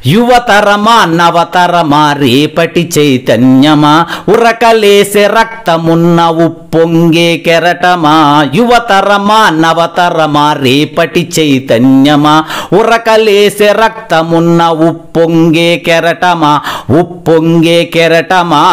యువతరమా నవతరమా రేపటి చైతన్యమా ఉరకలేసే రక్తమున్న ఉప్పొంగే కెరటమా యువతరమా నవతరమా రేపటి చైతన్యమా ఉరకలేసే రక్తమున్న ఉప్పొంగే కెరటమా ఉప్పొంగే కెరటమా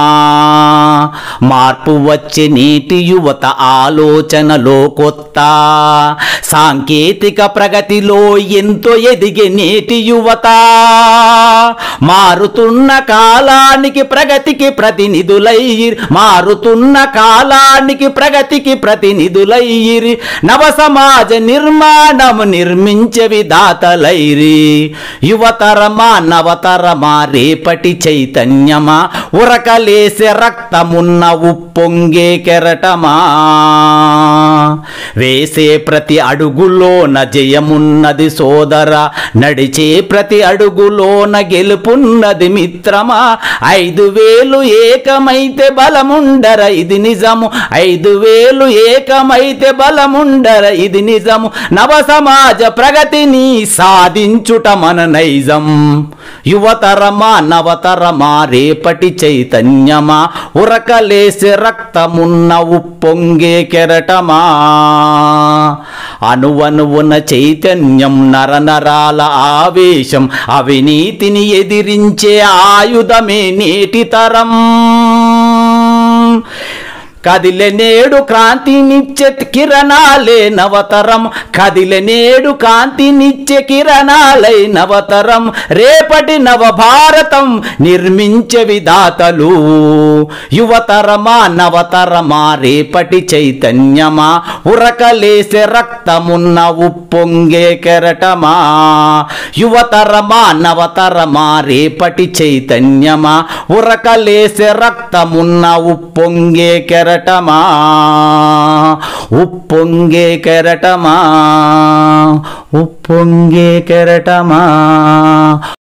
మార్పు వచ్చే నేటి యువత ఆలోచనలో కొత్త సాంకేతిక ప్రగతిలో ఎంతో ఎదిగే నేటి యువత మారుతున్న కాలానికి ప్రగతికి ప్రతినిధులయ్యిరి మారుతున్న కాలానికి ప్రగతికి ప్రతినిధులయ్యిరి నవ సమాజ నిర్మాణము నిర్మించే విధాతలైరి యువతరమా నవతరమా రేపటి చైతన్యమా ఉరకలేసే రక్తమున్న ఉప్పొంగే కెరటమా వేసే ప్రతి అడుగులోన జయమున్నది సోదర నడిచే ప్రతి అడుగులోన గెలుపున్నది మిత్రమా ఐదు వేలు ఏకమైతే బలముండర ఇది నిజము ఐదు వేలు ఏకమైతే బలముండర ఇది నిజము నవ సమాజ ప్రగతిని సాధించుట మన నైజం యువతరమా నవతరమా రేపటి చైతన్యమా ఉరకలేసే రక్తమున్న ఉప్పొంగే కెరటమా అణువణువున చైతన్యం నరనరాల ఆవేశం అవినీతిని ఎదిరించే ఆయుధమే నేటి తరం కదిలే నేడు క్రాంతినిచ్చే కిరణాలే నవతరం కదిలే నేడు కాంతినిచ్చే కిరణాలై నవతరం రేపటి నవ భారతం నిర్మించే విధాతలు యువతరమా నవతరమా రేపటి చైతన్యమా ఉరకలేసే రక్తమున్న ఉప్పొంగే కెరటమా యువతరమా నవతరమా రేపటి చైతన్యమా ఉరకలేసే రక్తమున్న ఉప్పొంగే కెరటమా ఉప్పొంగే కెరటమా ఉప్పొంగే కెరటమా